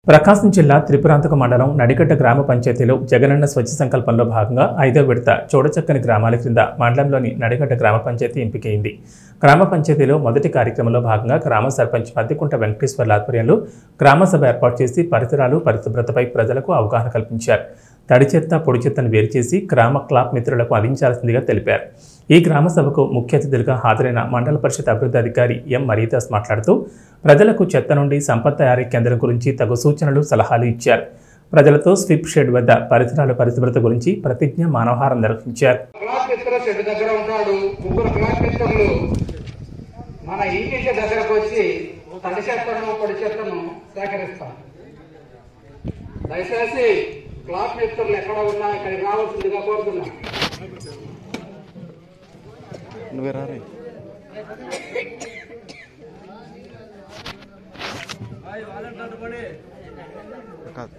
ప్రకాశం జిల్లా త్రిపురాంతక మండలం నడికట్ట గ్రామ పంచాయతీలో జగనన్న స్వచ్ఛ సంకల్పంలో భాగంగా ఐదో విడత చూడచక్కని గ్రామాల క్రింద మండలంలోని నడికట్ట గ్రామ పంచాయతీ ఎంపికైంది గ్రామ పంచాయతీలో మొదటి కార్యక్రమంలో భాగంగా గ్రామ సర్పంచ్ మద్దికుంట వెంకటేశ్వర్ల ఆధ్వర్యంలో గ్రామ సభ ఏర్పాటు చేసి పరిసరాలు పరిశుభ్రతపై ప్రజలకు అవగాహన కల్పించారు తడి చెత్త పొడి చెత్తను వేరు చేసి గ్రామ క్లాబ్ మిత్రులకు అందించాల్సిందిగా తెలిపారు ఈ గ్రామ సభకు ముఖ్య అతిథులుగా హాజరైన మండల పరిషత్ అభివృద్ధి అధికారి ఎం మరీదాస్ మాట్లాడుతూ ప్రజలకు చెత్త నుండి సంపద తయారీ కేంద్రం గురించి తగు సూచనలు సలహాలు ఇచ్చారు ప్రజలతో స్విప్ షెడ్ వద్ద పరిసరాల పరిశుభ్రత గురించి ప్రతిజ్ఞ మానవహారం నిర్వహించారు క్లాస్ మిత్రులు షెడ్ దగ్గర ఉంటాడు ముగ్గురు క్లాస్ మిత్రులు మన ఇంటి దగ్గరకు వచ్చి తడి చెత్తను పొడి చెత్తను సేకరిస్తాం దయచేసి క్లాస్ మిత్రులు ఎక్కడ ఉన్నా ఇక్కడికి రావాల్సిందిగా కోరుతున్నాం నువ్వే రారే కాదు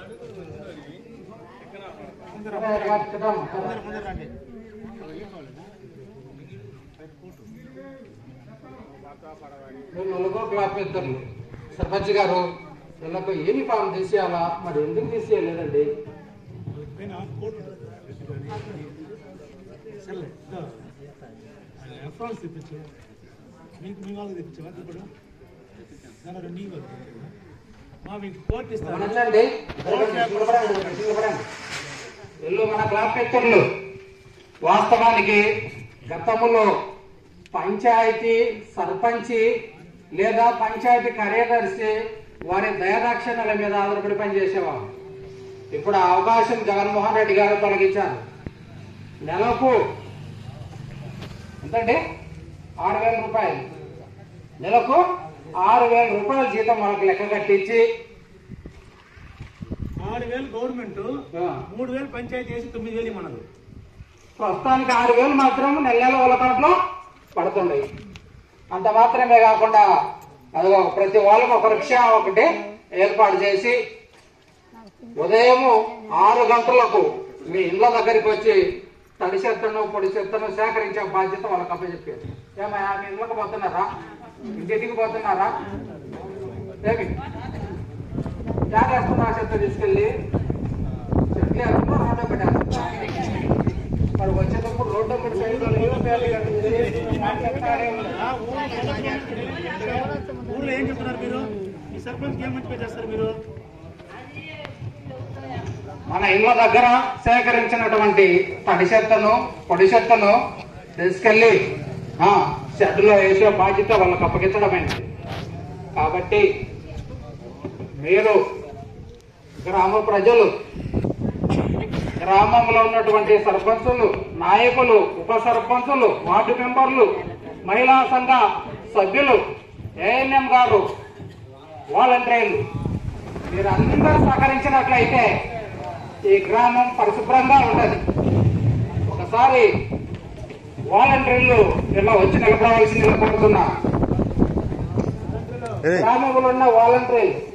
మేము నలుగురు క్లాస్ మిత్రులు సర్పంచ్ గారు వీళ్ళకు యూనిఫామ్ తీసేయాలా మరి ఎందుకు తీసేయలేదండి ఎఫ్రాన్స్ తెప్పించు మీకు మీ వాళ్ళకి తెప్పించవా ఇప్పుడు దాని రెండు నీళ్ళు మా మీకు కోర్టు ఇస్తాను గమనించండి నిలబడండి, నిలబడండి. వీళ్ళు మన క్లాస్ మిత్రులు వాస్తవానికి గతంలో పంచాయతీ సర్పంచి లేదా పంచాయతీ కార్యదర్శి వారి దయదాక్షిణ్యాల మీద ఆధారపడి పనిచేసేవారు ఇప్పుడు ఆ అవకాశం జగన్మోహన్ రెడ్డి గారు తొలగించారు నెలకు ఎంతండి ఆరు వేల రూపాయలు నెలకు ఆరు వేల రూపాయల జీతం వాళ్ళకి లెక్క కట్టించి ఆరు వేలు గవర్నమెంట్ ఆ, మూడు వేలు పంచాయతీ వేసి తొమ్మిది వేలు మనకు ప్రస్తుతానికి ఆరు వేలు మాత్రం నెల నెల వాళ్ళ అకౌంట్లో పడుతున్నాయి అంత మాత్రమే కాకుండా అది ఒక ప్రతి వాళ్ళకి ఒక రిక్షా ఒకటి ఏర్పాటు చేసి ఉదయం ఆరు గంటలకు మీ ఇళ్ళ దగ్గరికి వచ్చి తడి చెత్తను పొడి చెత్తను సేకరించే బాధ్యత వాళ్ళకి అప్పచెప్పారు ఏమయ్యా మీ ఇళ్ళకి పోతున్నారా ఇంటికి పోతున్నారా ఏమి జాగ్రత్త చెత్త తీసుకెళ్ళి చెట్లు వేస్తున్నా రోడ్డు పెట్టేస్తున్నా మరి వచ్చేటప్పుడు రోడ్డు ఒకటి సైడ్ ఊళ్ళో ఏం చెప్తున్నారు మీరు ఈ సర్పంచ్ ఏం మంచి పని చేస్తారు మీరు మన ఇళ్ళ దగ్గర సేకరించినటువంటి తడి చెత్తను పొడి చెత్తను తీసుకెళ్లి ఆ, షెడ్లో వేసే బాధ్యత వాళ్ళకి అప్పగించడమైనది కాబట్టి మీరు గ్రామ ప్రజలు గ్రామంలో ఉన్నటువంటి సర్పంచులు నాయకులు ఉప సర్పంచులు వార్డు మెంబర్లు మహిళా సంఘ సభ్యులు ఏఎన్ఎం గారు వాలంటీర్లు మీరు అందరూ సహకరించినట్లయితే ఈ గ్రామం పరిశుభ్రంగా ఉంటది ఒకసారి వాలంటీర్లు ఇలా వచ్చి నిలబడవలసిందిగా కోరుతున్నా ఏయ్ గ్రామంలో ఉన్న వాలంటీర్లు